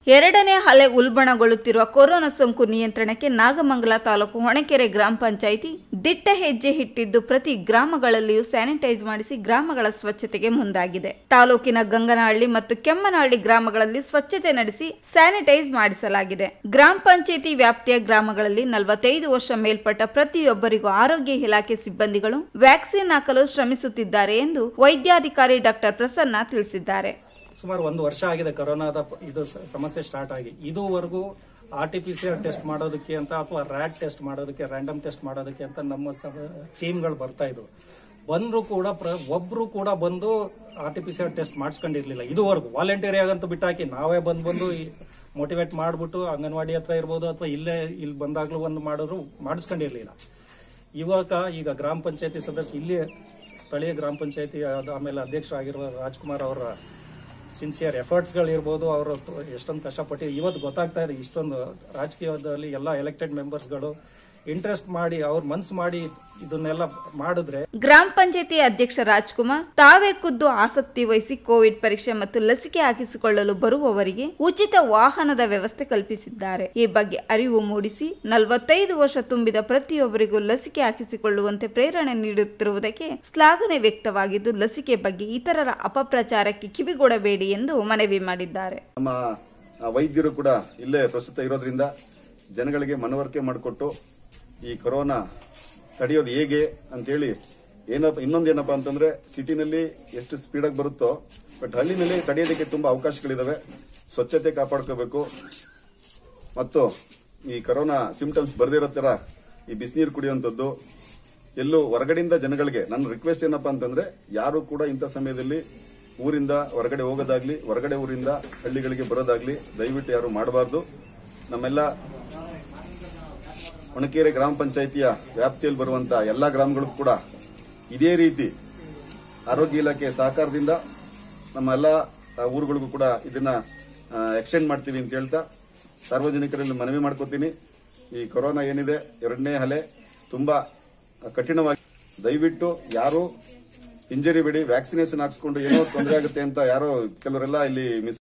ಎರಡನೇ ಅಲೆ ಉಲ್ಬಣಗೊಳ್ಳುತ್ತಿರುವ ಕೊರೋನಾ ಸೋಂಕು ನಿಯಂತ್ರಣಕ್ಕೆ ನಾಗಮಂಗಲ ತಾಲೂಕು ಹೊಣೆಕೆರೆ ಗ್ರಾಮ ಪಂಚಾಯಿತಿ ದಿಟ್ಟ ಹೆಜ್ಜೆ ಇಟ್ಟಿದ್ದು ಪ್ರತಿ ಗ್ರಾಮಗಳಲ್ಲಿಯೂ ಸ್ಯಾನಿಟೈಸ್ ಮಾಡಿಸಿ ಗ್ರಾಮಗಳ ಸ್ವಚ್ಛತೆಗೆ ಮುಂದಾಗಿದೆ ತಾಲೂಕಿನ ಗಂಗನಹಳ್ಳಿ ಮತ್ತು ಕೆಮ್ಮನಹಳ್ಳಿ ಗ್ರಾಮಗಳಲ್ಲಿ ಸ್ವಚ್ಛತೆ ನಡೆಸಿ ಸ್ಯಾನಿಟೈಸ್ ಮಾಡಿಸಲಾಗಿದೆ ಗ್ರಾಮ ಪಂಚಾಯಿತಿ ವ್ಯಾಪ್ತಿಯ ಗ್ರಾಮಗಳಲ್ಲಿ ನಲವತ್ತೈದು ವರ್ಷ ಮೇಲ್ಪಟ್ಟ ಪ್ರತಿಯೊಬ್ಬರಿಗೂ ಆರೋಗ್ಯ ಇಲಾಖೆ ಸಿಬ್ಬಂದಿಗಳು ವ್ಯಾಕ್ಸಿನ್ ಹಾಕಲು ಶ್ರಮಿಸುತ್ತಿದ್ದಾರೆ ಎಂದು ವೈದ್ಯಾಧಿಕಾರಿ ಡಾಕ್ಟರ್ ಪ್ರಸನ್ನ ತಿಳಿಸಿದ್ದಾರೆ ಸುಮಾರು ಒಂದು ವರ್ಷ ಆಗಿದೆ ಕೊರೋನಾದ ಪ- ಇದು ಸ- ಸಮಸ್ಯೆ ಸ್ಟಾರ್ಟ್ ಆಗಿ ಇದುವರೆಗೂ R T P C R test ಮಾಡೋದಕ್ಕೆ ಅಂತ ಅಥವಾ ರ್ಯಾಟ್ ಟೆಸ್ಟ್ ಮಾಡೋದಕ್ಕೆ ರ್ಯಾಂಡಮ್ ಟೆಸ್ಟ್ ಮಾಡೋದಕ್ಕೆ ಅಂತ ನಮ್ಮ ಟೀಮ್ಗಳು ಬರ್ತಾ ಇದ್ವು ಬಂದ್ರು ಕೂಡ ಪ್ರ- ಒಬ್ರು ಕೂಡ ಬಂದು R T P C R test ಮಾಡಿಸ್ಕೊಂಡಿರ್ಲಿಲ್ಲ ಇದುವರೆಗೂ ವಾಲಂಟಿಯರ್ ಆಗಂತೂ ಬಿಟ್ಟಾಕಿ ನಾವೇ ಬಂದ್ ಬಂದು ಮೋಟಿವೇಟ್ ಮಾಡ್ಬಿಟ್ಟು ಅಂಗನವಾಡಿ ಹತ್ರ ಇರ್ಬೋದು ಅಥವಾ ಇಲ್ಲೇ ಇಲ್ಲಿ ಬಂದಾಗ್ಲೂ ಒಂದು ಮಾಡಿದ್ರು ಮಾಡಿಸ್ಕೊಂಡಿರ್ಲಿಲ್ಲ ಇವಾಗ ಈಗ ಗ್ರಾಮ ಪಂಚಾಯತಿ ಸದಸ್ಯ ಇಲ್ಲಿ ಸ್ಥಳೀಯ ಗ್ರಾಮ ಪಂಚಾಯತಿ ಆಮೇಲೆ ಅಧ್ಯಕ್ಷರಾಗಿರುವ ರಾಜ್ಕುಮಾರ್ ಅವರ ಸಿನ್ಸಿಯರ್ ಎಫರ್ಟ್ಸ್ಗಳು ಇರ್ಬೋದು ಅವರು ಎಷ್ಟೊಂದು ಕಷ್ಟಪಟ್ಟು ಇವತ್ತು ಗೊತ್ತಾಗ್ತಾ ಇದೆ ಇಷ್ಟೊಂದು ರಾಜಕೀಯದಲ್ಲಿ ಎಲ್ಲ ಎಲೆಕ್ಟೆಡ್ ಮೆಂಬರ್ಸ್ಗಳು ಇಂಟ್ರೆಸ್ಟ್ ಮಾಡಿ ಅವ್ರ ಮನ್ಸು ಮಾಡಿ ಇದನ್ನೆಲ್ಲ ಮಾಡಿದ್ರೆ ಗ್ರಾಮ ಪಂಚಾಯತಿ ಅಧ್ಯಕ್ಷ ರಾಜ್ಕುಮಾರ್ ತಾವೇ ಖುದ್ದು ಆಸಕ್ತಿ ವಹಿಸಿ ಕೋವಿಡ್ ಪರೀಕ್ಷೆ ಮತ್ತು ಲಸಿಕೆ ಹಾಕಿಸಿಕೊಳ್ಳಲು ಬರುವವರಿಗೆ ಉಚಿತ ವಾಹನದ ವ್ಯವಸ್ಥೆ ಕಲ್ಪಿಸಿದ್ದಾರೆ ಈ ಬಗ್ಗೆ ಅರಿವು ಮೂಡಿಸಿ ನಲವತ್ತೈದು ವರ್ಷ ತುಂಬಿದ ಪ್ರತಿಯೊಬ್ಬರಿಗೂ ಲಸಿಕೆ ಹಾಕಿಸಿಕೊಳ್ಳುವಂತೆ ಪ್ರೇರಣೆ ನೀಡುತ್ತಿರುವುದಕ್ಕೆ ಶ್ಲಾಘನೆ ವ್ಯಕ್ತವಾಗಿದ್ದು ಲಸಿಕೆ ಬಗ್ಗೆ ಇತರರ ಅಪಪ್ರಚಾರಕ್ಕೆ ಕಿವಿಗೊಡಬೇಡಿ ಎಂದು ಮನವಿ ಮಾಡಿದ್ದಾರೆ ನಮ್ಮ ಆ, ವೈದ್ಯರು ಕೂಡ ಇಲ್ಲೇ ಪ್ರಸ್ತುತ ಇರೋದ್ರಿಂದ ಜನಗಳಿಗೆ ಮನವರಿಕೆ ಮಾಡಿಕೊಟ್ಟು ಈ ಕೊರೋನಾ ತಡೆಯೋದು ಹೇಗೆ ಅಂತೇಳಿ ಏನಪ್ಪ ಇನ್ನೊಂದೇನಪ್ಪ ಅಂತಂದ್ರೆ ಸಿಟಿನಲ್ಲಿ ಎಷ್ಟು ಸ್ಪೀಡಾಗಿ ಬರುತ್ತೋ ಬಟ್ ಹಳ್ಳಿನಲ್ಲಿ ತಡೆಯೋದಕ್ಕೆ ತುಂಬಾ ಅವಕಾಶಗಳಿದಾವೆ ಸ್ವಚ್ಛತೆ ಕಾಪಾಡ್ಕೋಬೇಕು ಮತ್ತು ಈ ಕೊರೋನಾ ಸಿಂಪ್ಟಮ್ಸ್ ಬರ್ದಿರೋ ತರ ಈ ಬಿಸಿನೀರು ಕುಡಿಯುವಂಥದ್ದು ಎಲ್ಲೂ ಹೊರಗಡೆಯಿಂದ ಜನಗಳಿಗೆ ನನ್ನ ರಿಕ್ವೆಸ್ಟ್ ಏನಪ್ಪಾ ಅಂತಂದ್ರೆ ಯಾರು ಕೂಡ ಇಂಥ ಸಮಯದಲ್ಲಿ ಊರಿಂದ ಹೊರಗಡೆ ಹೋಗೋದಾಗ್ಲಿ ಹೊರಗಡೆ ಊರಿಂದ ಹಳ್ಳಿಗಳಿಗೆ ಬರೋದಾಗ್ಲಿ ದಯವಿಟ್ಟು ಯಾರು ಮಾಡಬಾರ್ದು ನಮ್ಮೆಲ್ಲ ಒಣಕೆರೆ ಗ್ರಾಮ ಪಂಚಾಯಿತಿಯ ವ್ಯಾಪ್ತಿಯಲ್ಲಿ ಬರುವಂತ ಎಲ್ಲಾ ಗ್ರಾಮಗಳು ಕೂಡ ಇದೇ ರೀತಿ ಆರೋಗ್ಯ ಇಲಾಖೆ ಸಹಕಾರದಿಂದ ನಮ್ಮ ಎಲ್ಲ ಊರುಗಳಿಗೂ ಕೂಡ ಇದನ್ನ ಎಕ್ಸ್ಟೆಂಡ್ ಮಾಡ್ತೀವಿ ಅಂತ ಹೇಳ್ತಾ ಸಾರ್ವಜನಿಕರಲ್ಲಿ ಮನವಿ ಮಾಡ್ಕೋತೀನಿ ಈ ಕೊರೋನಾ ಏನಿದೆ ಎರಡನೇ ಅಲೆ ತುಂಬಾ ಕಠಿಣವಾಗಿ ದಯವಿಟ್ಟು ಯಾರು ಇಂಜರಿ ಬೇಡಿ ವ್ಯಾಕ್ಸಿನೇಷನ್ ಹಾಕ್ಸ್ಕೊಂಡು ಏನೋ ತೊಂದರೆ ಆಗುತ್ತೆ ಅಂತ ಯಾರೋ ಕೆಲವರೆಲ್ಲ ಇಲ್ಲಿ ಮಿಸ್